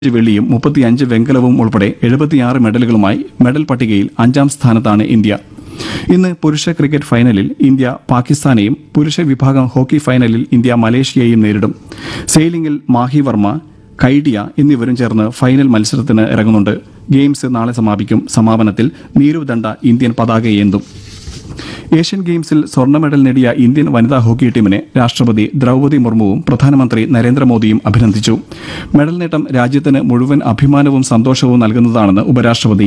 അഞ്ച് വെള്ളിയും മുപ്പത്തിയഞ്ച് വെങ്കലവും ഉൾപ്പെടെ എഴുപത്തിയാറ് മെഡലുകളുമായി മെഡൽ പട്ടികയിൽ അഞ്ചാം സ്ഥാനത്താണ് ഇന്ത്യ ഇന്ന് പുരുഷ ക്രിക്കറ്റ് ഫൈനലിൽ ഇന്ത്യ പാകിസ്ഥാനെയും പുരുഷ വിഭാഗം ഹോക്കി ഫൈനലിൽ ഇന്ത്യ മലേഷ്യയെയും നേരിടും സെയിലിംഗിൽ മാഹി വർമ്മ കൈഡിയ എന്നിവരും ചേർന്ന് ഫൈനൽ മത്സരത്തിന് ഇറങ്ങുന്നുണ്ട് ഗെയിംസ് നാളെ സമാപിക്കും സമാപനത്തിൽ നീരവ് ദണ്ഡ ഇന്ത്യൻ പതാകയേന്തും ഏഷ്യൻ ഗെയിംസിൽ സ്വർണ്ണ മെഡൽ നേടിയ ഇന്ത്യൻ വനിതാ ഹോക്കി ടീമിനെ രാഷ്ട്രപതി ദ്രൗപദി മുർമുവും പ്രധാനമന്ത്രി നരേന്ദ്രമോദിയും അഭിനന്ദിച്ചു മെഡൽ നേട്ടം രാജ്യത്തിന് മുഴുവൻ അഭിമാനവും സന്തോഷവും നൽകുന്നതാണെന്ന് ഉപരാഷ്ട്രപതി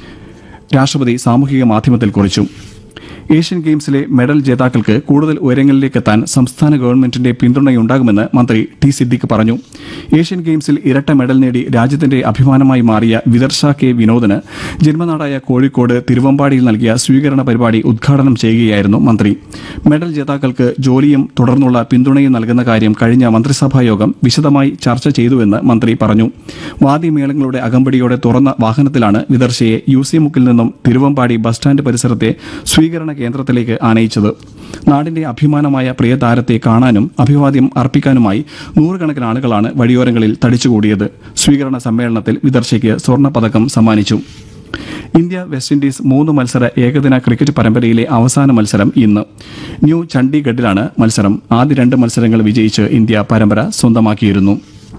രാഷ്ട്രപതി സാമൂഹിക മാധ്യമത്തിൽ കുറിച്ചു ഏഷ്യൻ ഗെയിംസിലെ മെഡൽ ജേതാക്കൾക്ക് കൂടുതൽ ഉയരങ്ങളിലേക്കെത്താൻ സംസ്ഥാന ഗവൺമെന്റിന്റെ പിന്തുണയുണ്ടാകുമെന്ന് മന്ത്രി ടി സിദ്ദിഖ് പറഞ്ഞു ഏഷ്യൻ ഗെയിംസിൽ ഇരട്ട മെഡൽ നേടി രാജ്യത്തിന്റെ അഭിമാനമായി മാറിയ വിദർശ കെ വിനോദിന് ജന്മനാടായ കോഴിക്കോട് തിരുവമ്പാടിയിൽ നൽകിയ സ്വീകരണ പരിപാടി ഉദ്ഘാടനം ചെയ്യുകയായിരുന്നു മന്ത്രി മെഡൽ ജേതാക്കൾക്ക് ജോലിയും തുടർന്നുള്ള പിന്തുണയും നൽകുന്ന കാര്യം കഴിഞ്ഞ മന്ത്രിസഭാ യോഗം വിശദമായി ചർച്ച ചെയ്തുവെന്ന് മന്ത്രി പറഞ്ഞു വാദ്യമേളങ്ങളുടെ അകമ്പടിയോടെ തുറന്ന വാഹനത്തിലാണ് വിദർശയെ യു സി മുക്കിൽ നിന്നും തിരുവമ്പാടി ബസ് സ്റ്റാൻഡ് പരിസരത്തെ സ്വീകരണ കേന്ദ്രത്തിലേക്ക് ആനയിച്ചത് നാടിന്റെ അഭിമാനമായ പ്രിയ താരത്തെ കാണാനും അഭിവാദ്യം അർപ്പിക്കാനുമായി നൂറുകണക്കിന് ആളുകളാണ് വഴിയോരങ്ങളിൽ തടിച്ചുകൂടിയത് സ്വീകരണ സമ്മേളനത്തിൽ വിദർശയ്ക്ക് സ്വർണ്ണ പതക്കം സമ്മാനിച്ചു ഇന്ത്യ വെസ്റ്റ് ഇൻഡീസ് മൂന്ന് മത്സര ഏകദിന ക്രിക്കറ്റ് പരമ്പരയിലെ അവസാന മത്സരം ഇന്ന് ന്യൂ ചണ്ഡീഗഡിലാണ് മത്സരം ആദ്യ രണ്ട് മത്സരങ്ങൾ വിജയിച്ച് ഇന്ത്യ പരമ്പര സ്വന്തമാക്കിയിരുന്നു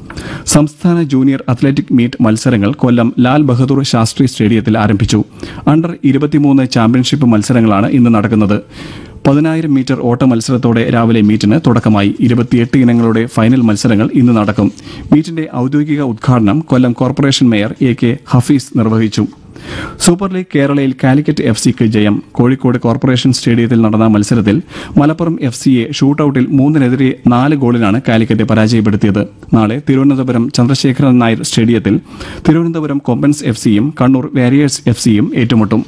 സംസ്ഥാന ജൂനിയർ അത്ലറ്റിക് മീറ്റ് മത്സരങ്ങൾ കൊല്ലം ലാൽ ബഹദൂർ ശാസ്ത്രി സ്റ്റേഡിയത്തിൽ ആരംഭിച്ചു അണ്ടർ ഇരുപത്തിമൂന്ന് ചാമ്പ്യൻഷിപ്പ് മത്സരങ്ങളാണ് ഇന്ന് നടക്കുന്നത് പതിനായിരം മീറ്റർ ഓട്ട മത്സരത്തോടെ രാവിലെ മീറ്റിന് തുടക്കമായി ഇരുപത്തിയെട്ട് ഇനങ്ങളുടെ ഫൈനൽ മത്സരങ്ങൾ ഇന്ന് നടക്കും മീറ്റിന്റെ ഔദ്യോഗിക ഉദ്ഘാടനം Kollam corporation mayor A K Hafeez നിർവഹിച്ചു സൂപ്പർ ലീഗ് കേരളയിൽ കാലിക്കറ്റ് എഫ് സിക്ക് ജയം കോഴിക്കോട് കോർപ്പറേഷൻ സ്റ്റേഡിയത്തിൽ നടന്ന മത്സരത്തിൽ മലപ്പുറം എഫ് സിയെ ഷൂട്ടൌട്ടിൽ മൂന്നിനെതിരെ നാല് ഗോളിനാണ് കാലിക്കറ്റ് പരാജയപ്പെടുത്തിയത് നാളെ തിരുവനന്തപുരം ചന്ദ്രശേഖരൻ നായർ സ്റ്റേഡിയത്തിൽ തിരുവനന്തപുരം കൊമ്പൻസ് എഫ് സിയും കണ്ണൂർ വാരിയേഴ്സ് എഫ് സിയും ഏറ്റുമുട്ടും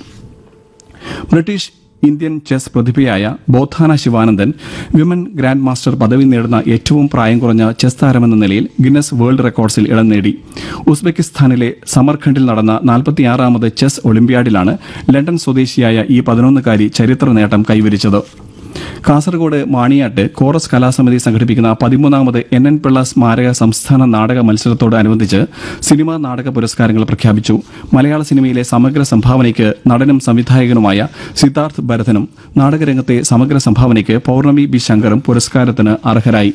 ബ്രിട്ടീഷ് ഇന്ത്യൻ ചെസ് പ്രതിഭയായ Bodhana Sivanandan women grandmaster പദവി നേടുന്ന ഏറ്റവും പ്രായം കുറഞ്ഞ ചെസ് താരമെന്ന നിലയിൽ ഗിന്നസ് വേൾഡ് റെക്കോർഡ്സിൽ ഇടം നേടി ഉസ്ബെക്കിസ്ഥാനിലെ സമർഖണ്ഡിൽ നടന്ന നാൽപ്പത്തിയാറാമത് ചെസ് ഒളിമ്പ്യാഡിലാണ് ലണ്ടൻ സ്വദേശിയായ ഈ പതിനൊന്നുകാരി ചരിത്ര നേട്ടം കൈവരിച്ചത് കാസർഗോഡ് മാണിയാട്ട് കോറസ് കലാസമിതി സംഘടിപ്പിക്കുന്ന പതിമൂന്നാമത് എൻ എൻ പിള്ള സ്മാരക സംസ്ഥാന നാടക മത്സരത്തോടനുബന്ധിച്ച് സിനിമാ നാടക പുരസ്കാരങ്ങൾ പ്രഖ്യാപിച്ചു മലയാള സിനിമയിലെ സമഗ്ര സംഭാവനയ്ക്ക് നടനും സംവിധായകനുമായ സിദ്ധാർത്ഥ് ഭരതനും നാടകരംഗത്തെ സമഗ്ര സംഭാവനയ്ക്ക് പൌർണമി ബി ശങ്കറും പുരസ്കാരത്തിന് അർഹരായി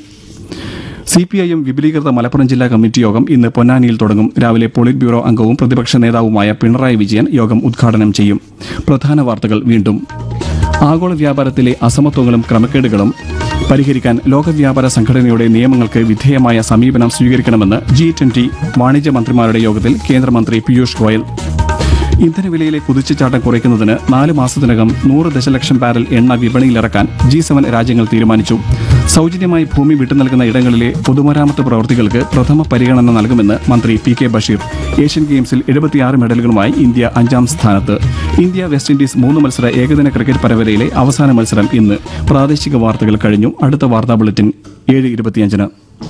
സി പി ഐ എം വിപുലീകൃത മലപ്പുറം ജില്ലാ കമ്മിറ്റി യോഗം ഇന്ന് പൊന്നാനിയിൽ തുടങ്ങും രാവിലെ പോളിറ്റ് ബ്യൂറോ അംഗവും പ്രതിപക്ഷ നേതാവുമായ പിണറായി വിജയൻ യോഗം ഉദ്ഘാടനം ചെയ്യും പ്രധാന വാർത്തകൾ വീണ്ടും ആഗോള വ്യാപാരത്തിലെ അസമത്വങ്ങളും ക്രമക്കേടുകളും പരിഹരിക്കാൻ ലോക വ്യാപാര സംഘടനയുടെ നിയമങ്ങൾക്ക് വിധേയമായ സമീപനം സ്വീകരിക്കണമെന്ന് ജി ട്വന്റി വാണിജ്യ മന്ത്രിമാരുടെ യോഗത്തിൽ കേന്ദ്രമന്ത്രി പീയൂഷ് ഗോയൽ ഇന്ധനവിലയിലെ കുതിച്ചുചാട്ടം കുറയ്ക്കുന്നതിന് നാല് മാസത്തിനകം നൂറ് ദശലക്ഷം ബാരൽ എണ്ണ വിപണിയിലിറക്കാൻ ജി സെവൻ രാജ്യങ്ങൾ തീരുമാനിച്ചു സൗജന്യമായി ഭൂമി വിട്ടുനൽകുന്ന ഇടങ്ങളിലെ പൊതുമരാമത്ത് പ്രവൃത്തികൾക്ക് പ്രഥമ പരിഗണന നൽകുമെന്ന് മന്ത്രി പി കെ ബഷീർ ഏഷ്യൻ ഗെയിംസിൽ എഴുപത്തിയാറ് മെഡലുകളുമായി ഇന്ത്യ അഞ്ചാം സ്ഥാനത്ത് ഇന്ത്യ വെസ്റ്റ് ഇൻഡീസ് മൂന്ന് മത്സര ഏകദിന ക്രിക്കറ്റ് പരമ്പരയിലെ അവസാന മത്സരം ഇന്ന് പ്രാദേശിക വാർത്തകൾ കഴിഞ്ഞു അടുത്ത വാർത്താ ബുള്ളറ്റിൻ ഏഴ് ഇരുപത്തിയഞ്ചിന്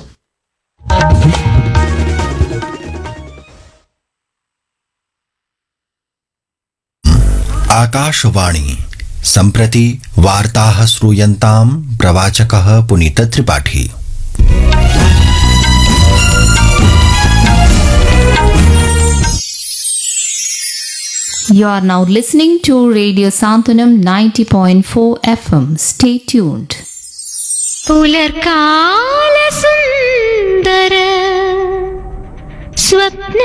आकाशवाणी सम्प्रति वार्ताः श्रूयन्ताम् प्रवाचकः Puneet Tripathi You are now listening to Radio Santanam 90.4 FM. Stay tuned. പുലർകാല സുന്ദര സ്വപ്ന